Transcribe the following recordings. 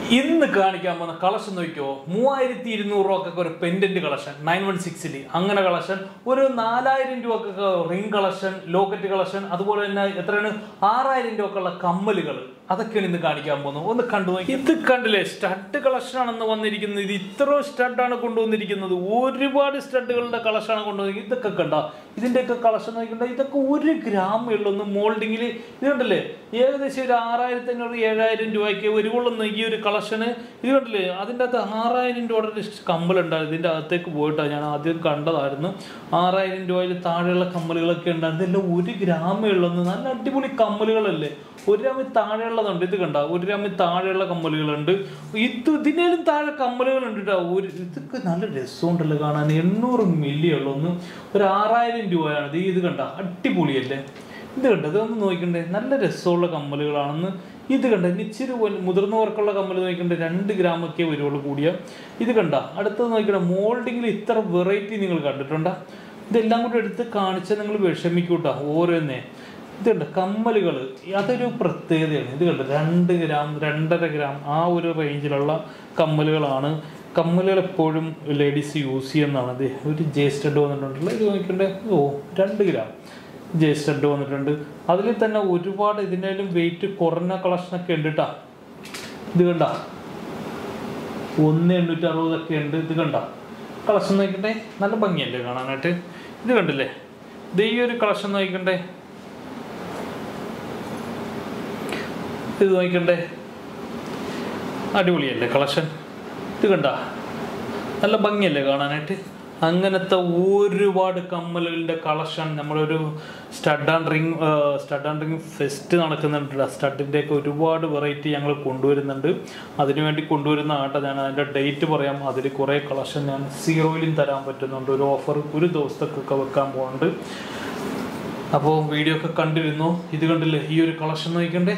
ഇന്ന് കാണിക്കാൻ പോകുന്ന കളക്ഷൻ നോക്കിയോ മൂവായിരത്തി ഇരുന്നൂറ് രൂപക്കൊക്കെ ഒരു പെൻഡന്റ് കളക്ഷൻ നയൻ വൺ സിക്സിൽ അങ്ങനെ കളക്ഷൻ ഒരു നാലായിരം രൂപക്കൊക്കെ റിംഗ് കളക്ഷൻ ലോക്കറ്റ് കളക്ഷൻ അതുപോലെ തന്നെ എത്രയാണ് ആറായിരം രൂപക്കുള്ള കമ്മലുകൾ അതൊക്കെയാണ് ഇന്ന് കാണിക്കാൻ പോകുന്നത് ഒന്ന് കണ്ടു നോക്കി ഇത് കണ്ടില്ലേ സ്റ്റഡ് കളക്ഷൻ ആണെന്ന് വന്നിരിക്കുന്നത് ഇത് ഇത്ര സ്റ്റഡാണ് കൊണ്ടുവന്നിരിക്കുന്നത് ഒരുപാട് സ്റ്റഡുകളുടെ കളക്ഷൻ ആണ് കൊണ്ടുവന്നിരിക്കുന്നത് ഇതൊക്കെ കണ്ട ഇതിന്റെയൊക്കെ കളക്ഷൻ നോക്കിക്കണ്ട ഇതൊക്കെ ഒരു ഗ്രാം ഉള്ളൊന്ന് മോൾഡിങ്ങിൽ ഇത് കണ്ടില്ലേ ഏകദേശം ഒരു ആറായിരത്തി അഞ്ഞൂറ് ഏഴായിരം രൂപയ്ക്ക് വരുവുള്ളൂ ഈ ഒരു കളക്ഷന് ഇത് കണ്ടില്ലേ അതിൻ്റെ അകത്ത് ആറായിരം രൂപയുടെ കമ്മലുണ്ടായിരുന്നു ഇതിൻ്റെ അകത്തേക്ക് പോയിട്ടാണ് ഞാൻ ആദ്യം കണ്ടതായിരുന്നു ആറായിരം രൂപയിൽ താഴെയുള്ള കമ്മലുകളൊക്കെ ഉണ്ടായിരുന്നു ഇതെല്ലാം ഒരു ഗ്രാമേ ഉള്ളെന്ന് നല്ല അടിപൊളി കമ്മലുകളല്ലേ ഒരു ഗ്രാമിൽ താഴെയുള്ളതുണ്ട് ഇത് കണ്ട ഒരു ഗ്രാമിൽ താഴെയുള്ള കമ്മലുകളുണ്ട് ഇത് ഇതിനേലും താഴെ കമ്മലുകളുണ്ട് കേട്ടോ ഒരു ഇതൊക്കെ നല്ല രസമുണ്ടല്ലോ കാണാൻ എണ്ണൂറ് മില്ലി ഉള്ളൊന്ന് ഒരു ആറായിരം രൂപയാണ് ഇത് ഇത് കണ്ട അടിപൊളിയല്ലേ ഇത് കണ്ട ഇതൊന്ന് നോക്കണ്ടേ നല്ല രസമുള്ള കമ്മലുകളാണെന്ന് ഇത് കണ്ട ഇനി ഇച്ചിരി വലു- മുതിർന്നവർക്കുള്ള കമ്മൽ നോക്കണ്ടേ രണ്ട് ഗ്രാമൊക്കെ വരുവുള്ളൂ കൂടിയ ഇത് കണ്ട അടുത്തത് നോക്കണ്ട മോൾഡിങ്ങിൽ ഇത്ര വെറൈറ്റി നിങ്ങൾ കണ്ടിട്ടുണ്ടോ ഇതെല്ലാം കൂടി എടുത്ത് കാണിച്ചാൽ നിങ്ങൾ വിഷമിക്കൂട്ടാ ഓരോന്നേ ഇതുണ്ട് കമ്മലുകൾ അതൊരു പ്രത്യേകതയാണ് ഇത് കണ്ട് രണ്ട് ഗ്രാം രണ്ടര ഗ്രാം ആ ഒരു റേഞ്ചിലുള്ള കമ്മലുകളാണ് കമ്മലുകൾ എപ്പോഴും ലേഡീസ് യൂസ് ചെയ്യുന്നതാണ് ഇത് ഒരു ജെ സ്റ്റഡ് വന്നിട്ടുണ്ടല്ലോ ഇത് നോക്കണ്ടേ ഓ രണ്ട് ഗ്രാം ജെ സ്റ്റഡ് വന്നിട്ടുണ്ട് അതിൽ തന്നെ ഒരുപാട് ഇതിനേലും വെയിറ്റ് കുറഞ്ഞ കളക്ഷനൊക്കെ ഉണ്ട് കേട്ടോ ഇത് കണ്ട ഒന്ന് എണ്ണൂറ്റി അറുപതൊക്കെ ഉണ്ട് ഇത് കണ്ട കളക്ഷൻ നോക്കണ്ടേ നല്ല ഭംഗിയല്ലേ കാണാനായിട്ട് ഇത് കണ്ടില്ലേ ഇത് ഈ ഒരു കളക്ഷൻ നോക്കണ്ടേ ഇത് നോക്കണ്ടേ അടിപൊളിയല്ലേ കളക്ഷൻ ഇത് കണ്ട നല്ല ഭംഗിയല്ലേ കാണാനായിട്ട് അങ്ങനത്തെ ഒരുപാട് കമ്മലുകളുടെ കളക്ഷൻ നമ്മളൊരു stud and ring stud and ring fest നടക്കുന്നുണ്ട് സ്റ്റഡിൻ്റെ ഒക്കെ ഒരുപാട് വെറൈറ്റി ഞങ്ങൾ കൊണ്ടുവരുന്നുണ്ട് അതിനുവേണ്ടി കൊണ്ടുവരുന്ന ആട്ടെ ഞാൻ അതിൻ്റെ ഡേറ്റ് പറയാം അതിൽ കുറേ കളക്ഷൻ ഞാൻ സീറോയിലും തരാൻ പറ്റുന്നുണ്ട് ഒരു ഓഫർ ഒരു ദിവസത്തേക്കൊക്കെ വെക്കാൻ പോകുന്നുണ്ട് അപ്പോൾ വീഡിയോ ഒക്കെ കണ്ടിരുന്നു ഇത് കണ്ടില്ലേ ഈ ഒരു കളക്ഷൻ നോക്കണ്ടേ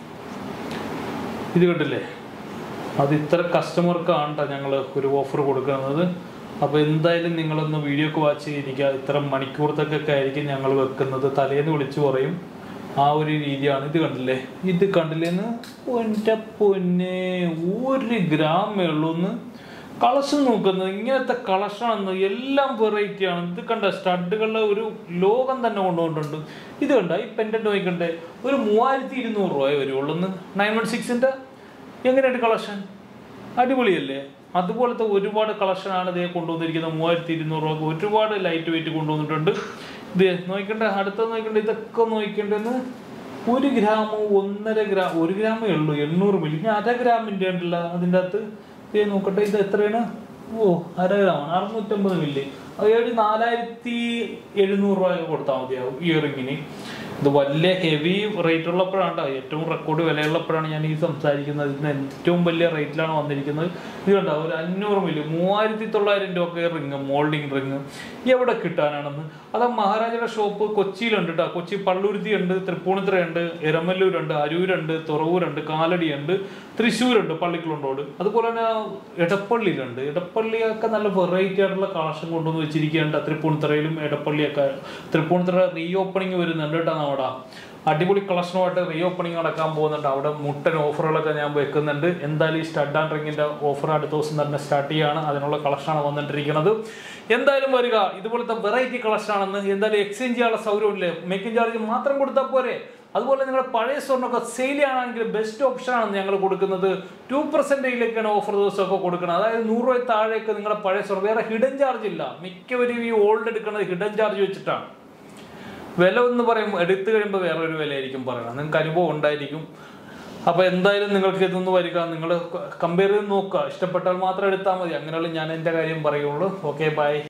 ഇത് കണ്ടില്ലേ അത് ഇത്ര കസ്റ്റമർക്കാണ് ട്ടോ ഞങ്ങൾ ഒരു ഓഫർ കൊടുക്കുന്നത് അപ്പോൾ എന്തായാലും നിങ്ങളൊന്ന് വീഡിയോ ഒക്കെ വാച്ച് ചെയ്തിരിക്കുക ഇത്ര മണിക്കൂറത്തൊക്കെ ആയിരിക്കും ഞങ്ങൾ വെക്കുന്നത് തലേന്ന് വിളിച്ചു പറയും ആ ഒരു രീതിയാണ് ഇത് കണ്ടില്ലേ ഇത് കണ്ടില്ലേന്ന് എൻ്റെ പൊന്നെ ഒരു ഗ്രാമേ ഉള്ളൂ ഒന്ന് കളക്ഷൻ നോക്കുന്നത് ഇങ്ങനത്തെ കളക്ഷനാണെന്ന് എല്ലാം വെറൈറ്റി ആണ് ഇത് കണ്ട സ്റ്റഡുകളുടെ ഒരു ലോകം തന്നെ കൊണ്ടുപോയിട്ടുണ്ട് ഇത് കണ്ട ഈ പെൻഡന്റ് നോക്കണ്ടേ ഒരു മൂവായിരത്തി ഇരുന്നൂറ് രൂപ വരുവുള്ളൂ നയൻ വൺ സിക്സിൻ്റെ എങ്ങനെയുണ്ട് കളക്ഷൻ അടിപൊളിയല്ലേ അതുപോലത്തെ ഒരുപാട് കളക്ഷനാണ് ഇതേ കൊണ്ടുവന്നിരിക്കുന്നത് മൂവായിരത്തി ഇരുന്നൂറ് രൂപ ഒരുപാട് ലൈറ്റ് വെയിറ്റ് കൊണ്ടുവന്നിട്ടുണ്ട് ഇത് നോക്കണ്ട അടുത്ത നോക്കണ്ട ഇതൊക്കെ നോക്കണ്ടെന്ന് ഒരു ഗ്രാം ഒന്നര ഗ്രാം ഒരു ഗ്രാമേ ഉള്ളൂ എണ്ണൂറ് മില്ലി ഞാൻ അര ഗ്രാമിൻ്റെ ഉണ്ടല്ലോ അതിൻ്റെ അകത്ത് ഇത് നോക്കട്ടെ ഇത് എത്രയാണ് ഓ അര ഗ്രാമാണ് അറുന്നൂറ്റമ്പത് മില്ലി അത് ഒരു നാലായിരത്തി എഴുന്നൂറ് രൂപ കൊടുത്താൽ മതിയാവും ഇയറിങ്ങിന് ഇത് വലിയ ഹെവി റേറ്റ് ഉള്ളപ്പോഴാണ് ട്ടോ ഏറ്റവും റെക്കോർഡ് വിലയുള്ളപ്പോഴാണ് ഞാൻ ഈ സംസാരിക്കുന്നത് ഇതിന് ഏറ്റവും വലിയ റേറ്റിലാണ് വന്നിരിക്കുന്നത് ഇത് കണ്ടോ ഒരു അഞ്ഞൂറ് മില്ലി മൂവായിരത്തി തൊള്ളായിരം രൂപ റിങ് മോൾഡിങ് റിങ് എവിടെ കിട്ടാനാണെന്ന് അത് മഹാരാജയുടെ ഷോപ്പ് കൊച്ചിയിലുണ്ട് കേട്ടോ കൊച്ചി പള്ളുരുത്തി ഉണ്ട് തൃപ്പൂണിത്തുറയുണ്ട് എരമല്ലൂരുണ്ട് അരൂരുണ്ട് തുറവൂരുണ്ട് കാലടിയുണ്ട് തൃശ്ശൂരുണ്ട് പള്ളിക്കുളണ്ടോട് അതുപോലെ തന്നെ എടപ്പള്ളിയിലുണ്ട് എടപ്പള്ളിയൊക്കെ നല്ല വെറൈറ്റി ആയിട്ടുള്ള കളക്ഷൻ കൊണ്ടുവന്ന് വെച്ചിരിക്കുകയുണ്ട് തൃപ്പൂണിത്തുറയിലും എടപ്പള്ളിയൊക്കെ തൃപ്പൂണിത്തുറ റീ ഓപ്പണിംഗ് വരുന്നുണ്ട് കേട്ടോ നമ്മുടെ അടിപൊളി കളക്ഷനുമായിട്ട് റീ ഓപ്പണിംഗ് നടക്കാൻ പോകുന്നുണ്ട് അവിടെ മുട്ടൻ ഓഫറുകളൊക്കെ ഞാൻ വെക്കുന്നുണ്ട് എന്തായാലും ഈ സ്റ്റഡ് ആൻഡ് റിങ്ങിന്റെ ഓഫർ അടുത്ത ദിവസം തന്നെ സ്റ്റാർട്ട് ചെയ്യാണ് അതിനുള്ള കളക്ഷനാണ് വന്നിട്ടിരിക്കുന്നത് എന്തായാലും വരിക ഇതുപോലത്തെ വെറൈറ്റി കളക്ഷൻ ആണെന്ന് എന്തായാലും എക്സ്ചേഞ്ച് ചെയ്യാനുള്ള സൗകര്യമില്ലേ മേക്കിംഗ് ചാർജ് മാത്രം കൊടുത്താൽ പോരെ അതുപോലെ നിങ്ങളുടെ പഴയ സ്വർണ്ണമൊക്കെ സെയിൽ ചെയ്യാനാണെങ്കിൽ ബെസ്റ്റ് ഓപ്ഷൻ ആണ് ഞങ്ങൾ കൊടുക്കുന്നത് ടു പെർസെൻറ്റേജിലേക്കാണ് ഓഫർ ദിവസമൊക്കെ കൊടുക്കുന്നത് അതായത് നൂറ് രൂപ താഴേക്ക് നിങ്ങളുടെ പഴയ സ്വർണ്ണം വേറെ ഹിഡൻ ചാർജ് ഇല്ല മിക്കവരും ഈ ഓൾഡ് എടുക്കുന്നത് ഹിഡൻ ചാർജ് വെച്ചിട്ടാണ് വില എന്ന് പറയുമ്പോൾ എടുത്തു കഴിയുമ്പോൾ വേറെ ഒരു വിലയായിരിക്കും പറയണം നിങ്ങൾക്ക് അനുഭവം ഉണ്ടായിരിക്കും അപ്പോൾ എന്തായാലും നിങ്ങൾക്ക് ഇതൊന്ന് വരിക നിങ്ങൾ കമ്പയർ ചെയ്ത് നോക്കുക ഇഷ്ടപ്പെട്ടാൽ മാത്രം എടുത്താൽ മതി അങ്ങനെയുള്ള ഞാൻ എൻ്റെ കാര്യം പറയുള്ളൂ ഓക്കെ ബൈ